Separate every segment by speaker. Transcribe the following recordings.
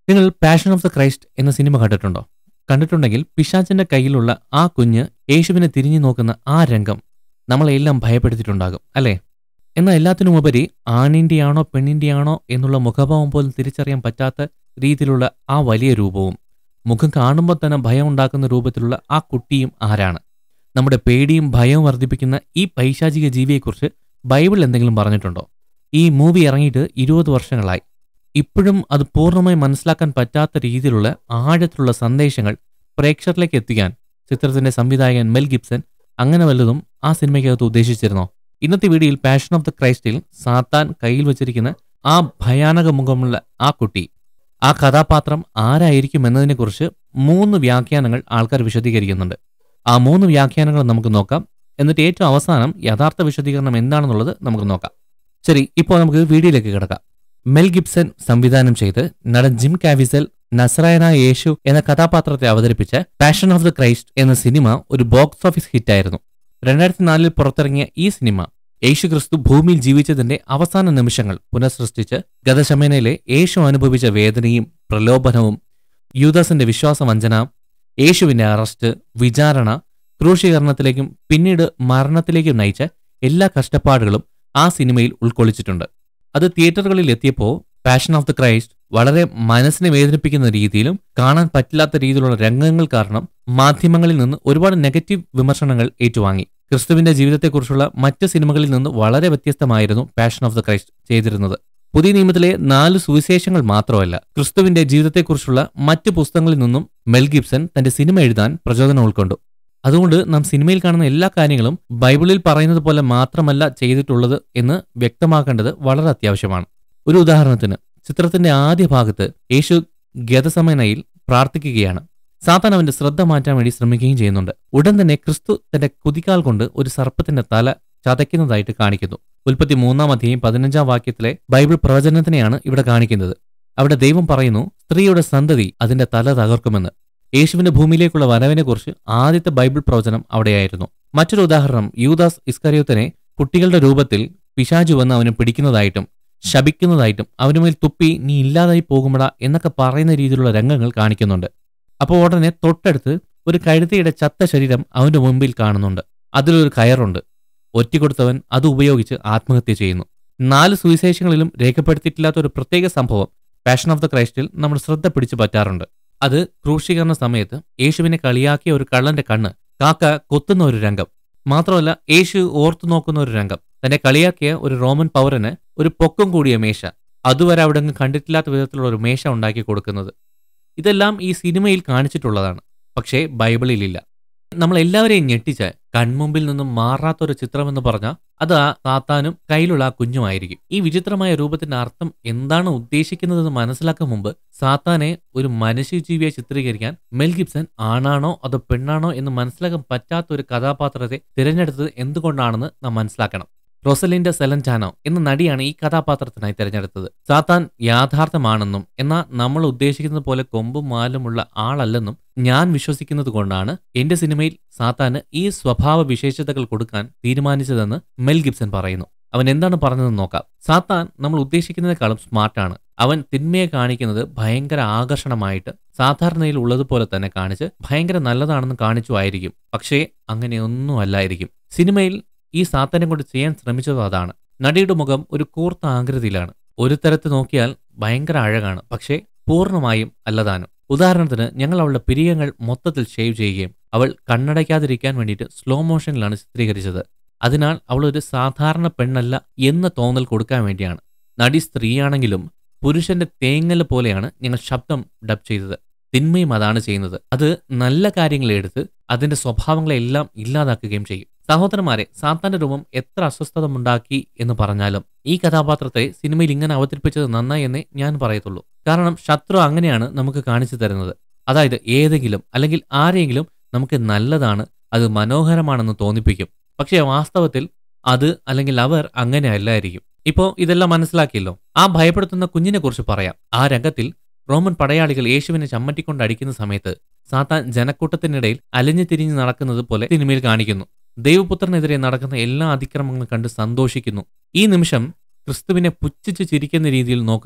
Speaker 1: നിങ്ങൾ passion of the Christ എന്ന cinema കണ്ടിട്ടുണ്ടോ കണ്ടിട്ടുണ്ടെങ്കിൽ പിശാചിന്റെ കയ്യിലുള്ള ആ കുഞ്ഞ് യേശുവിനെ തിരിഞ്ഞു നോക്കുന്ന ആ രംഗം നമ്മളെല്ലാം ഭയപ്പെടുത്തിയിട്ടുണ്ടാകും അല്ലേ എന്നാൽ എല്ലാത്തിനുമുപരി ആണിന്റെയാണോ പെണ്ണിന്റെയാണോ എന്നുള്ള മുഖഭാവം പോലും തിരിച്ചറിയാൻ പറ്റാത്ത രീതിയിലുള്ള ആ വലിയ രൂപവും മുഖം കാണുമ്പോൾ തന്നെ ഭയം ഉണ്ടാക്കുന്ന രൂപത്തിലുള്ള ആ കുട്ടിയും ആരാണ് നമ്മുടെ പേടിയും ഭയവും വർദ്ധിപ്പിക്കുന്ന ഈ പൈശാചിക ജീവിയെക്കുറിച്ച് ബൈബിൾ എന്തെങ്കിലും പറഞ്ഞിട്ടുണ്ടോ ഈ മൂവി ഇറങ്ങിയിട്ട് ഇരുപത് വർഷങ്ങളായി ഇപ്പോഴും അത് പൂർണ്ണമായി മനസ്സിലാക്കാൻ പറ്റാത്ത രീതിയിലുള്ള ആഴത്തിലുള്ള സന്ദേശങ്ങൾ പ്രേക്ഷകരിലേക്ക് എത്തിക്കാൻ ചിത്രത്തിന്റെ സംവിധായകൻ മെൽ ഗിബ്സൺ അങ്ങനെ വല്ലതും ആ സിനിമയ്ക്കകത്ത് ഉദ്ദേശിച്ചിരുന്നോ ഇന്നത്തെ വീഡിയോയിൽ പാഷൻ ഓഫ് ദ ക്രൈസ്റ്റിൽ സാത്താൻ കയ്യിൽ വെച്ചിരിക്കുന്ന ആ ഭയാനക മുഖമുള്ള ആ കുട്ടി ആ കഥാപാത്രം ആരായിരിക്കും എന്നതിനെക്കുറിച്ച് മൂന്ന് വ്യാഖ്യാനങ്ങൾ ആൾക്കാർ വിശദീകരിക്കുന്നുണ്ട് ആ മൂന്ന് വ്യാഖ്യാനങ്ങൾ നമുക്ക് നോക്കാം എന്നിട്ട് ഏറ്റവും അവസാനം യഥാർത്ഥ വിശദീകരണം എന്താണെന്നുള്ളത് നമുക്ക് നോക്കാം ശരി ഇപ്പോൾ നമുക്ക് വീഡിയോയിലേക്ക് കിടക്കാം മെൽ ഗിബ്സൺ സംവിധാനം ചെയ്ത് നടൻ ജിം കാവിസൽ നസറായന യേശു എന്ന കഥാപാത്രത്തെ അവതരിപ്പിച്ച പാഷൻ ഓഫ് ദ ക്രൈസ്റ്റ് എന്ന സിനിമ ഒരു ബോക്സ് ഓഫീസ് ഹിറ്റായിരുന്നു രണ്ടായിരത്തി നാലിൽ പുറത്തിറങ്ങിയ ഈ സിനിമ യേശു ക്രിസ്തു ഭൂമിയിൽ ജീവിച്ചതിന്റെ അവസാന നിമിഷങ്ങൾ പുനഃസൃഷ്ടിച്ച് ഗതശമേനയിലെ യേശു അനുഭവിച്ച വേദനയും പ്രലോഭനവും യൂദാസിന്റെ വിശ്വാസവഞ്ചന യേശുവിന്റെ അറസ്റ്റ് വിചാരണ ക്രൂശീകരണത്തിലേക്കും പിന്നീട് മരണത്തിലേക്കും നയിച്ച എല്ലാ കഷ്ടപ്പാടുകളും ആ സിനിമയിൽ ഉൾക്കൊള്ളിച്ചിട്ടുണ്ട് അത് തിയേറ്ററുകളിൽ എത്തിയപ്പോൾ പാഷൻ ഓഫ് ദ ക്രൈസ്റ്റ് വളരെ മനസ്സിനെ വേദനിപ്പിക്കുന്ന രീതിയിലും കാണാൻ പറ്റില്ലാത്ത രീതിയിലുള്ള രംഗങ്ങൾ കാരണം മാധ്യമങ്ങളിൽ നിന്ന് ഒരുപാട് നെഗറ്റീവ് വിമർശനങ്ങൾ ഏറ്റുവാങ്ങി ക്രിസ്തുവിന്റെ ജീവിതത്തെക്കുറിച്ചുള്ള മറ്റ് സിനിമകളിൽ നിന്ന് വളരെ വ്യത്യസ്തമായിരുന്നു പാഷൻ ഓഫ് ദ ക്രൈസ്റ്റ് ചെയ്തിരുന്നത് പുതിയ നിയമത്തിലെ നാല് സുവിശേഷങ്ങൾ മാത്രമല്ല ക്രിസ്തുവിന്റെ ജീവിതത്തെക്കുറിച്ചുള്ള മറ്റ് പുസ്തകങ്ങളിൽ നിന്നും മെൽ ഗിബ്സൺ തന്റെ സിനിമ എഴുതാൻ പ്രചോദനം ഉൾക്കൊണ്ടു അതുകൊണ്ട് നാം സിനിമയിൽ കാണുന്ന എല്ലാ കാര്യങ്ങളും ബൈബിളിൽ പറയുന്നത് പോലെ മാത്രമല്ല ചെയ്തിട്ടുള്ളത് എന്ന് വ്യക്തമാക്കേണ്ടത് വളരെ അത്യാവശ്യമാണ് ഒരു ഉദാഹരണത്തിന് ചിത്രത്തിന്റെ ആദ്യ ഭാഗത്ത് യേശു ഗതസമനയിൽ പ്രാർത്ഥിക്കുകയാണ് സാത്താൻ അവന്റെ ശ്രദ്ധ മാറ്റാൻ വേണ്ടി ശ്രമിക്കുകയും ചെയ്യുന്നുണ്ട് ഉടൻ തന്നെ ക്രിസ്തു തന്റെ കുതിക്കാൽ കൊണ്ട് ഒരു സർപ്പത്തിന്റെ തല ചതയ്ക്കുന്നതായിട്ട് കാണിക്കുന്നു ഉൽപ്പത്തി മൂന്നാം അധ്യായം പതിനഞ്ചാം വാക്യത്തിലെ ബൈബിൾ പ്രവചനത്തിനെയാണ് ഇവിടെ കാണിക്കുന്നത് അവിടെ ദൈവം പറയുന്നു സ്ത്രീയുടെ സന്തതി അതിന്റെ തല തകർക്കുമെന്ന് യേശുവിന്റെ ഭൂമിയിലേക്കുള്ള വരവിനെക്കുറിച്ച് ആദ്യത്തെ ബൈബിൾ പ്രവചനം അവിടെയായിരുന്നു മറ്റൊരു ഉദാഹരണം യൂദാസ് ഇസ്കറിയോത്തിനെ കുട്ടികളുടെ രൂപത്തിൽ പിശാചു വന്ന് അവനെ പിടിക്കുന്നതായിട്ടും ശപിക്കുന്നതായിട്ടും അവനുമേൽ തുപ്പി നീ ഇല്ലാതായി പോകുമടാ എന്നൊക്കെ പറയുന്ന രീതിയിലുള്ള രംഗങ്ങൾ കാണിക്കുന്നുണ്ട് അപ്പോൾ ഉടനെ തൊട്ടടുത്ത് ഒരു കഴുതയുടെ ചത്ത ശരീരം അവന്റെ മുമ്പിൽ കാണുന്നുണ്ട് അതിലൊരു കയറുണ്ട് ഒറ്റിക്കൊടുത്തവൻ അത് ഉപയോഗിച്ച് ആത്മഹത്യ ചെയ്യുന്നു നാല് സുവിശേഷങ്ങളിലും രേഖപ്പെടുത്തിയിട്ടില്ലാത്ത ഒരു പ്രത്യേക സംഭവം പാഷൻ ഓഫ് ദ ക്രൈസ്റ്റിൽ നമ്മൾ ശ്രദ്ധ പിടിച്ചു പറ്റാറുണ്ട് അത് ക്രൂശീകരണ സമയത്ത് യേശുവിനെ കളിയാക്കിയ ഒരു കള്ളന്റെ കണ്ണ് കാക്ക കൊത്തുന്ന ഒരു രംഗം മാത്രമല്ല യേശു ഓർത്തു നോക്കുന്ന ഒരു രംഗം തന്നെ കളിയാക്കിയ ഒരു റോമൻ പൗരന് ഒരു പൊക്കം കൂടിയ മേശ അതുവരെ അവിടെ കണ്ടിട്ടില്ലാത്ത വിധത്തിലുള്ള ഒരു മേശ ഉണ്ടാക്കി കൊടുക്കുന്നത് ഇതെല്ലാം ഈ സിനിമയിൽ കാണിച്ചിട്ടുള്ളതാണ് പക്ഷേ ബൈബിളിലില്ല നമ്മൾ എല്ലാവരെയും ഞെട്ടിച്ച് കൺമുമ്പിൽ നിന്നും മാറാത്തൊരു ചിത്രമെന്ന് പറഞ്ഞാൽ അത് ആ സാത്താനും കയ്യിലുള്ള ആ കുഞ്ഞുമായിരിക്കും ഈ വിചിത്രമായ രൂപത്തിന്റെ അർത്ഥം എന്താണ് ഉദ്ദേശിക്കുന്നതെന്ന് മനസ്സിലാക്കും മുമ്പ് സാത്താനെ ഒരു മനുഷ്യജീവിയെ ചിത്രീകരിക്കാൻ മെൽ ഗിബ്സൺ ആണാണോ അതോ പെണ്ണാണോ എന്ന് മനസ്സിലാക്കാൻ പറ്റാത്ത ഒരു കഥാപാത്രത്തെ തിരഞ്ഞെടുത്തത് എന്തുകൊണ്ടാണെന്ന് നാം മനസ്സിലാക്കണം റൊസലിൻഡ സെലൻറ്റാനോ എന്ന നടിയാണ് ഈ കഥാപാത്രത്തിനായി തിരഞ്ഞെടുത്തത് സാത്താൻ യാഥാർത്ഥ്യമാണെന്നും എന്നാൽ നമ്മൾ ഉദ്ദേശിക്കുന്നത് പോലെ കൊമ്പും മാലുമുള്ള ആളല്ലെന്നും ഞാൻ വിശ്വസിക്കുന്നത് കൊണ്ടാണ് എന്റെ സിനിമയിൽ സാത്താന് ഈ സ്വഭാവ വിശേഷതകൾ കൊടുക്കാൻ തീരുമാനിച്ചതെന്ന് മെൽ ഗിബ്സൺ പറയുന്നു അവൻ എന്താണ് പറഞ്ഞതെന്ന് നോക്കാം സാത്താൻ നമ്മൾ ഉദ്ദേശിക്കുന്നതിനേക്കാളും സ്മാർട്ടാണ് അവൻ തിന്മയെ കാണിക്കുന്നത് ഭയങ്കര ആകർഷണമായിട്ട് സാധാരണയിൽ ഉള്ളതുപോലെ തന്നെ കാണിച്ച് ഭയങ്കര നല്ലതാണെന്ന് കാണിച്ചു ആയിരിക്കും പക്ഷേ അങ്ങനെയൊന്നും അല്ലായിരിക്കും സിനിമയിൽ ഈ സാത്തനെ കൊണ്ട് ചെയ്യാൻ ശ്രമിച്ചത് അതാണ് നടിയുടെ മുഖം ഒരു കൂർത്ത ആകൃതിയിലാണ് ഒരു തരത്ത് നോക്കിയാൽ ഭയങ്കര അഴകാണ് പക്ഷേ പൂർണ്ണമായും അല്ലതാനും ഉദാഹരണത്തിന് ഞങ്ങൾ അവളുടെ പിരിയങ്ങൾ മൊത്തത്തിൽ ഷേവ് ചെയ്യുകയും അവൾ കണ്ണടയ്ക്കാതിരിക്കാൻ വേണ്ടിയിട്ട് സ്ലോ മോഷനിലാണ് ചിത്രീകരിച്ചത് അതിനാൽ അവൾ ഒരു സാധാരണ പെണ്ണല്ല എന്ന തോന്നൽ കൊടുക്കാൻ വേണ്ടിയാണ് നടി സ്ത്രീയാണെങ്കിലും പുരുഷന്റെ തേങ്ങൽ പോലെയാണ് ഞങ്ങൾ ശബ്ദം ഡബ് ചെയ്തത് തിന്മയും അതാണ് ചെയ്യുന്നത് അത് നല്ല കാര്യങ്ങൾ എടുത്ത് അതിന്റെ സ്വഭാവങ്ങളെല്ലാം ഇല്ലാതാക്കുകയും ചെയ്യും സഹോദരന്മാരെ സാത്താന്റെ രൂപം എത്ര അസ്വസ്ഥതമുണ്ടാക്കി എന്ന് പറഞ്ഞാലും ഈ കഥാപാത്രത്തെ സിനിമയിൽ ഇങ്ങനെ അവതരിപ്പിച്ചത് നന്നായി എന്നേ ഞാൻ പറയത്തുള്ളൂ കാരണം ശത്രു അങ്ങനെയാണ് നമുക്ക് കാണിച്ചു തരുന്നത് അതായത് ഏതെങ്കിലും അല്ലെങ്കിൽ ആരെങ്കിലും നമുക്ക് നല്ലതാണ് അത് മനോഹരമാണെന്ന് തോന്നിപ്പിക്കും പക്ഷേ വാസ്തവത്തിൽ അത് അല്ലെങ്കിൽ അവർ അങ്ങനെ അല്ലായിരിക്കും ഇപ്പോ ഇതെല്ലാം മനസ്സിലാക്കിയല്ലോ ആ ഭയപ്പെടുത്തുന്ന കുഞ്ഞിനെ കുറിച്ച് പറയാം ആ രംഗത്തിൽ റോമൻ പടയാളികൾ യേശുവിനെ ചമ്മട്ടിക്കൊണ്ട് അടിക്കുന്ന സമയത്ത് സാത്താൻ ജനക്കൂട്ടത്തിനിടയിൽ അലിഞ്ഞു തിരിഞ്ഞ് നടക്കുന്നത് പോലെ സിനിമയിൽ കാണിക്കുന്നു ദൈവപുത്രനെതിരെ നടക്കുന്ന എല്ലാ അതിക്രമങ്ങളും കണ്ട് സന്തോഷിക്കുന്നു ഈ നിമിഷം ക്രിസ്തുവിനെ പുച്ഛിച്ച് ചിരിക്കുന്ന രീതിയിൽ നോക്കുന്ന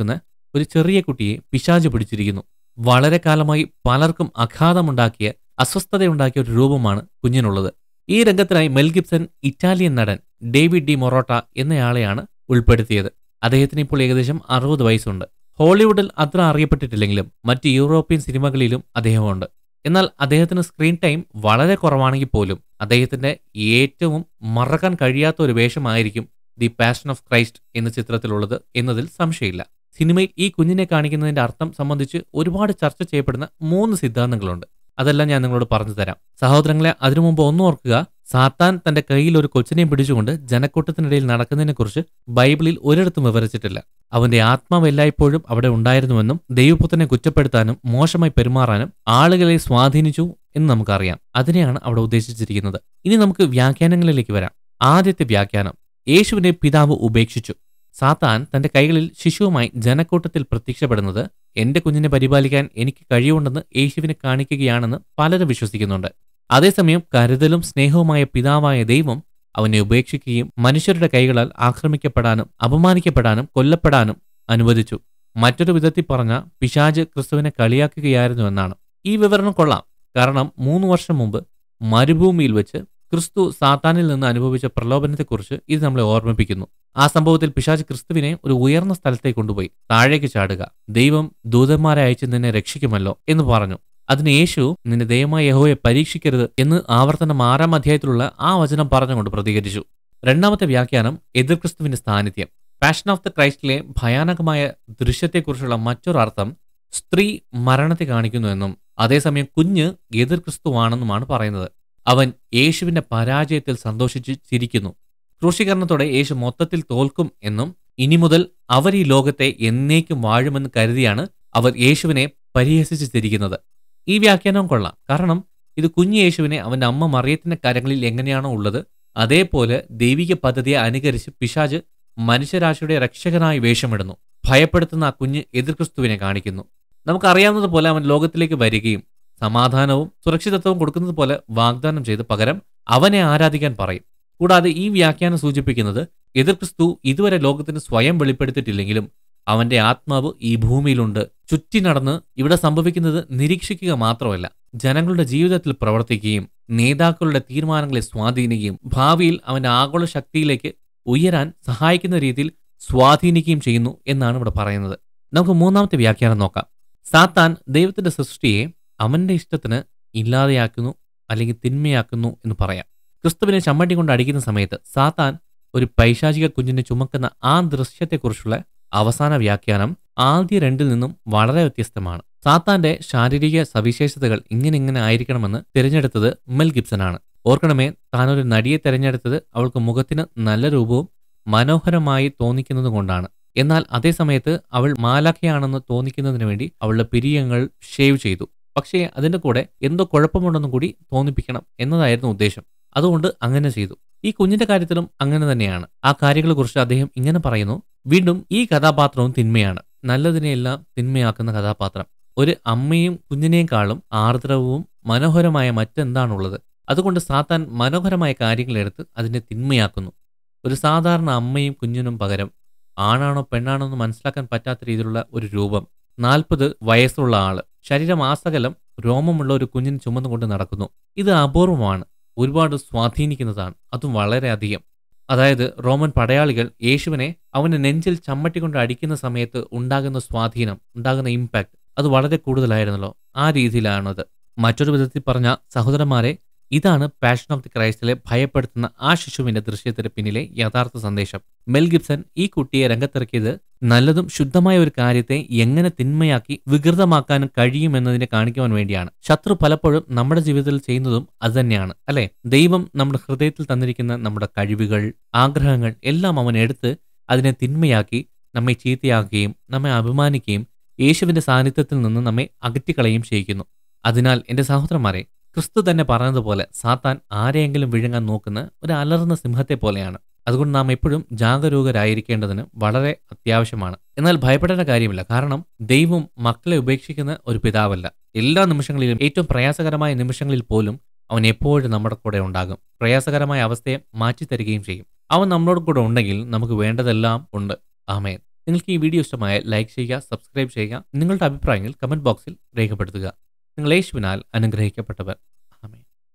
Speaker 1: ഒരു ചെറിയ കുട്ടിയെ പിശാച് പിടിച്ചിരിക്കുന്നു വളരെ കാലമായി പലർക്കും അഘാതമുണ്ടാക്കിയ അസ്വസ്ഥതയുണ്ടാക്കിയ ഒരു രൂപമാണ് കുഞ്ഞിനുള്ളത് ഈ രംഗത്തിനായി മെൽ ഗിബ്സൺ ഇറ്റാലിയൻ നടൻ ഡേവിഡ് ഡി മൊറോട്ട എന്നയാളെയാണ് ഉൾപ്പെടുത്തിയത് അദ്ദേഹത്തിന് ഇപ്പോൾ ഏകദേശം അറുപത് വയസ്സുണ്ട് ഹോളിവുഡിൽ അത്ര അറിയപ്പെട്ടിട്ടില്ലെങ്കിലും മറ്റ് യൂറോപ്യൻ സിനിമകളിലും അദ്ദേഹമുണ്ട് എന്നാൽ അദ്ദേഹത്തിന് സ്ക്രീൻ ടൈം വളരെ കുറവാണെങ്കിൽ പോലും അദ്ദേഹത്തിന്റെ ഏറ്റവും മറക്കാൻ കഴിയാത്ത ഒരു വേഷമായിരിക്കും ദി പാഷൻ ഓഫ് ക്രൈസ്റ്റ് എന്ന ചിത്രത്തിലുള്ളത് എന്നതിൽ സംശയമില്ല സിനിമയിൽ ഈ കുഞ്ഞിനെ കാണിക്കുന്നതിന്റെ അർത്ഥം സംബന്ധിച്ച് ഒരുപാട് ചർച്ച ചെയ്യപ്പെടുന്ന മൂന്ന് സിദ്ധാന്തങ്ങളുണ്ട് അതെല്ലാം ഞാൻ നിങ്ങളോട് പറഞ്ഞു തരാം സഹോദരങ്ങളെ അതിനു മുമ്പ് ഒന്ന് ഓർക്കുക സാത്താൻ തന്റെ കയ്യിൽ ഒരു കൊച്ചിനെയും പിടിച്ചുകൊണ്ട് ജനക്കൂട്ടത്തിനിടയിൽ നടക്കുന്നതിനെക്കുറിച്ച് ബൈബിളിൽ ഒരിടത്തും വിവരിച്ചിട്ടില്ല അവന്റെ ആത്മാവ് എല്ലായ്പ്പോഴും അവിടെ ഉണ്ടായിരുന്നുവെന്നും ദൈവപുത്രനെ കുറ്റപ്പെടുത്താനും മോശമായി പെരുമാറാനും ആളുകളെ സ്വാധീനിച്ചു എന്ന് നമുക്കറിയാം അതിനെയാണ് അവിടെ ഉദ്ദേശിച്ചിരിക്കുന്നത് ഇനി നമുക്ക് വ്യാഖ്യാനങ്ങളിലേക്ക് വരാം ആദ്യത്തെ വ്യാഖ്യാനം യേശുവിനെ പിതാവ് ഉപേക്ഷിച്ചു സാത്താൻ തന്റെ കൈകളിൽ ശിശുവുമായി ജനക്കൂട്ടത്തിൽ പ്രത്യക്ഷപ്പെടുന്നത് എന്റെ കുഞ്ഞിനെ പരിപാലിക്കാൻ എനിക്ക് കഴിവുണ്ടെന്ന് യേശുവിനെ കാണിക്കുകയാണെന്ന് പലരും വിശ്വസിക്കുന്നുണ്ട് അതേസമയം കരുതലും സ്നേഹവുമായ പിതാവായ ദൈവം അവനെ ഉപേക്ഷിക്കുകയും മനുഷ്യരുടെ കൈകളാൽ ആക്രമിക്കപ്പെടാനും അപമാനിക്കപ്പെടാനും കൊല്ലപ്പെടാനും അനുവദിച്ചു മറ്റൊരു വിധത്തിൽ പറഞ്ഞ പിശാജ് ക്രിസ്തുവിനെ കളിയാക്കുകയായിരുന്നു എന്നാണ് ഈ വിവരണം കൊള്ളാം കാരണം മൂന്ന് വർഷം മുമ്പ് മരുഭൂമിയിൽ വെച്ച് ക്രിസ്തു സാത്താനിൽ നിന്ന് അനുഭവിച്ച പ്രലോഭനത്തെക്കുറിച്ച് ഇത് നമ്മളെ ഓർമ്മിപ്പിക്കുന്നു ആ സംഭവത്തിൽ പിശാജ് ക്രിസ്തുവിനെ ഒരു ഉയർന്ന സ്ഥലത്തേക്ക് കൊണ്ടുപോയി താഴേക്ക് ചാടുക ദൈവം ദൂതന്മാരെ അയച്ച് നിന്നെ രക്ഷിക്കുമല്ലോ എന്ന് പറഞ്ഞു അതിന് യേശു നിന്റെ ദൈവമായ യഹോയെ പരീക്ഷിക്കരുത് എന്ന് ആവർത്തനം ആറാം അധ്യായത്തിലുള്ള ആ വചനം പറഞ്ഞുകൊണ്ട് പ്രതികരിച്ചു രണ്ടാമത്തെ വ്യാഖ്യാനം എതിർ ക്രിസ്തുവിന്റെ സാന്നിധ്യം പാഷൻ ഓഫ് ദ ക്രൈസ്റ്റിലെ ഭയാനകമായ ദൃശ്യത്തെക്കുറിച്ചുള്ള മറ്റൊരു അർത്ഥം സ്ത്രീ മരണത്തെ കാണിക്കുന്നുവെന്നും അതേസമയം കുഞ്ഞ് എതിർ ക്രിസ്തുവാണെന്നുമാണ് പറയുന്നത് അവൻ യേശുവിന്റെ പരാജയത്തിൽ സന്തോഷിച്ച് ചിരിക്കുന്നു ക്രൂശീകരണത്തോടെ യേശു മൊത്തത്തിൽ തോൽക്കും എന്നും ഇനി മുതൽ അവർ ഈ ലോകത്തെ എന്നേക്കും വാഴുമെന്ന് കരുതിയാണ് അവർ യേശുവിനെ പരിഹസിച്ച് ചിരിക്കുന്നത് ഈ വ്യാഖ്യാനം കൊള്ളാം കാരണം ഇത് കുഞ്ഞു യേശുവിനെ അവന്റെ അമ്മ മറിയത്തിന്റെ കരങ്ങളിൽ എങ്ങനെയാണോ ഉള്ളത് അതേപോലെ ദൈവിക പദ്ധതിയെ അനുകരിച്ച് പിശാജ് മനുഷ്യരാശിയുടെ രക്ഷകനായി വേഷമിടുന്നു ഭയപ്പെടുത്തുന്ന ആ കുഞ്ഞ് എതിർ ക്രിസ്തുവിനെ കാണിക്കുന്നു നമുക്കറിയാവുന്നതുപോലെ അവൻ ലോകത്തിലേക്ക് വരികയും സമാധാനവും സുരക്ഷിതത്വവും കൊടുക്കുന്നത് പോലെ വാഗ്ദാനം ചെയ്ത് പകരം അവനെ ആരാധിക്കാൻ പറയും കൂടാതെ ഈ വ്യാഖ്യാനം സൂചിപ്പിക്കുന്നത് എതിർ ക്രിസ്തു ഇതുവരെ ലോകത്തിന് സ്വയം വെളിപ്പെടുത്തിയിട്ടില്ലെങ്കിലും അവന്റെ ആത്മാവ് ഈ ഭൂമിയിലുണ്ട് ചുറ്റി നടന്ന് ഇവിടെ സംഭവിക്കുന്നത് നിരീക്ഷിക്കുക മാത്രമല്ല ജനങ്ങളുടെ ജീവിതത്തിൽ പ്രവർത്തിക്കുകയും നേതാക്കളുടെ തീരുമാനങ്ങളെ സ്വാധീനിക്കുകയും ഭാവിയിൽ അവന്റെ ആഗോള ശക്തിയിലേക്ക് ഉയരാൻ സഹായിക്കുന്ന രീതിയിൽ സ്വാധീനിക്കുകയും ചെയ്യുന്നു എന്നാണ് ഇവിടെ പറയുന്നത് നമുക്ക് മൂന്നാമത്തെ വ്യാഖ്യാനം നോക്കാം സാത്താൻ ദൈവത്തിന്റെ സൃഷ്ടിയെ അവന്റെ ഇഷ്ടത്തിന് ഇല്ലാതെയാക്കുന്നു അല്ലെങ്കിൽ തിന്മയാക്കുന്നു എന്ന് പറയാം ക്രിസ്തുവിനെ ചമ്മട്ടി കൊണ്ട് അടിക്കുന്ന സമയത്ത് സാത്താൻ ഒരു പൈശാചിക കുഞ്ഞിനെ ചുമക്കുന്ന ആ ദൃശ്യത്തെക്കുറിച്ചുള്ള അവസാന വ്യാഖ്യാനം ആദ്യ രണ്ടിൽ നിന്നും വളരെ വ്യത്യസ്തമാണ് സാത്താന്റെ ശാരീരിക സവിശേഷതകൾ ഇങ്ങനെ ഇങ്ങനെ ആയിരിക്കണമെന്ന് തിരഞ്ഞെടുത്തത് മെൽ ഗിബ്സനാണ് ഓർക്കണമേ താനൊരു നടിയെ തിരഞ്ഞെടുത്തത് അവൾക്ക് മുഖത്തിന് നല്ല രൂപവും മനോഹരമായി തോന്നിക്കുന്നത് കൊണ്ടാണ് എന്നാൽ അതേ സമയത്ത് അവൾ മാലാഖയാണെന്ന് തോന്നിക്കുന്നതിന് വേണ്ടി അവളുടെ പിരിയങ്ങൾ ഷേവ് ചെയ്തു പക്ഷേ അതിന്റെ കൂടെ എന്തോ കുഴപ്പമുണ്ടെന്നും കൂടി തോന്നിപ്പിക്കണം എന്നതായിരുന്നു ഉദ്ദേശം അതുകൊണ്ട് അങ്ങനെ ചെയ്തു ഈ കുഞ്ഞിന്റെ കാര്യത്തിലും അങ്ങനെ തന്നെയാണ് ആ കാര്യങ്ങളെക്കുറിച്ച് അദ്ദേഹം ഇങ്ങനെ പറയുന്നു വീണ്ടും ഈ കഥാപാത്രവും തിന്മയാണ് നല്ലതിനെയെല്ലാം തിന്മയാക്കുന്ന കഥാപാത്രം ഒരു അമ്മയും കുഞ്ഞിനേക്കാളും ആർദ്രവും മനോഹരമായ മറ്റെന്താണുള്ളത് അതുകൊണ്ട് സാത്താൻ മനോഹരമായ കാര്യങ്ങളെടുത്ത് അതിനെ തിന്മയാക്കുന്നു ഒരു സാധാരണ അമ്മയും കുഞ്ഞിനും പകരം ആണാണോ പെണ്ണാണോ എന്ന് മനസ്സിലാക്കാൻ പറ്റാത്ത രീതിയിലുള്ള ഒരു രൂപം നാൽപ്പത് വയസ്സുള്ള ആള് ശരീരം ആസകലം രോമമുള്ള ഒരു കുഞ്ഞിനെ ചുമന്നുകൊണ്ട് നടക്കുന്നു ഇത് അപൂർവമാണ് ഒരുപാട് സ്വാധീനിക്കുന്നതാണ് അതും വളരെയധികം അതായത് റോമൻ പടയാളികൾ യേശുവിനെ അവന്റെ നെഞ്ചിൽ ചമ്മട്ടിക്കൊണ്ട് അടിക്കുന്ന സമയത്ത് ഉണ്ടാകുന്ന സ്വാധീനം ഉണ്ടാകുന്ന ഇമ്പാക്ട് അത് വളരെ കൂടുതലായിരുന്നല്ലോ ആ രീതിയിലാണത് മറ്റൊരു വിധത്തിൽ പറഞ്ഞ സഹോദരന്മാരെ ഇതാണ് പാഷൻ ഓഫ് ദി ക്രൈസ്റ്റിലെ ഭയപ്പെടുത്തുന്ന ആ ശിശുവിന്റെ ദൃശ്യത്തിന് പിന്നിലെ യഥാർത്ഥ സന്ദേശം മെൽ ഗിബ്സൺ ഈ കുട്ടിയെ രംഗത്തിറക്കിയത് നല്ലതും ശുദ്ധമായ ഒരു കാര്യത്തെ എങ്ങനെ തിന്മയാക്കി വികൃതമാക്കാനും കഴിയുമെന്നതിനെ കാണിക്കുവാൻ വേണ്ടിയാണ് ശത്രു പലപ്പോഴും നമ്മുടെ ജീവിതത്തിൽ ചെയ്യുന്നതും അതുതന്നെയാണ് അല്ലെ ദൈവം നമ്മുടെ ഹൃദയത്തിൽ തന്നിരിക്കുന്ന നമ്മുടെ കഴിവുകൾ ആഗ്രഹങ്ങൾ എല്ലാം അവൻ എടുത്ത് അതിനെ തിന്മയാക്കി നമ്മെ ചീത്തയാക്കുകയും നമ്മെ അഭിമാനിക്കുകയും യേശുവിന്റെ സാന്നിധ്യത്തിൽ നിന്ന് നമ്മെ അകറ്റിക്കളയും ചെയ്യിക്കുന്നു അതിനാൽ എന്റെ സഹോദരന്മാരെ ക്രിസ്തു തന്നെ പറഞ്ഞതുപോലെ സാത്താൻ ആരെയെങ്കിലും വിഴുങ്ങാൻ നോക്കുന്ന ഒരു അലർന്ന സിംഹത്തെ പോലെയാണ് അതുകൊണ്ട് നാം എപ്പോഴും ജാഗരൂകരായിരിക്കേണ്ടതിന് വളരെ അത്യാവശ്യമാണ് എന്നാൽ ഭയപ്പെടേണ്ട കാര്യമില്ല കാരണം ദൈവം മക്കളെ ഉപേക്ഷിക്കുന്ന ഒരു പിതാവല്ല എല്ലാ നിമിഷങ്ങളിലും ഏറ്റവും പ്രയാസകരമായ നിമിഷങ്ങളിൽ പോലും അവൻ എപ്പോഴും നമ്മുടെ കൂടെ ഉണ്ടാകും പ്രയാസകരമായ അവസ്ഥയെ മാറ്റിത്തരികയും ചെയ്യും അവൻ നമ്മളോട് കൂടെ ഉണ്ടെങ്കിൽ നമുക്ക് വേണ്ടതെല്ലാം ഉണ്ട് ആമേൻ നിങ്ങൾക്ക് ഈ വീഡിയോ ഇഷ്ടമായ ലൈക്ക് ചെയ്യുക സബ്സ്ക്രൈബ് ചെയ്യുക നിങ്ങളുടെ അഭിപ്രായങ്ങൾ കമന്റ് ബോക്സിൽ രേഖപ്പെടുത്തുക നിങ്ങൾ യേശുവിനാൽ അനുഗ്രഹിക്കപ്പെട്ടവർ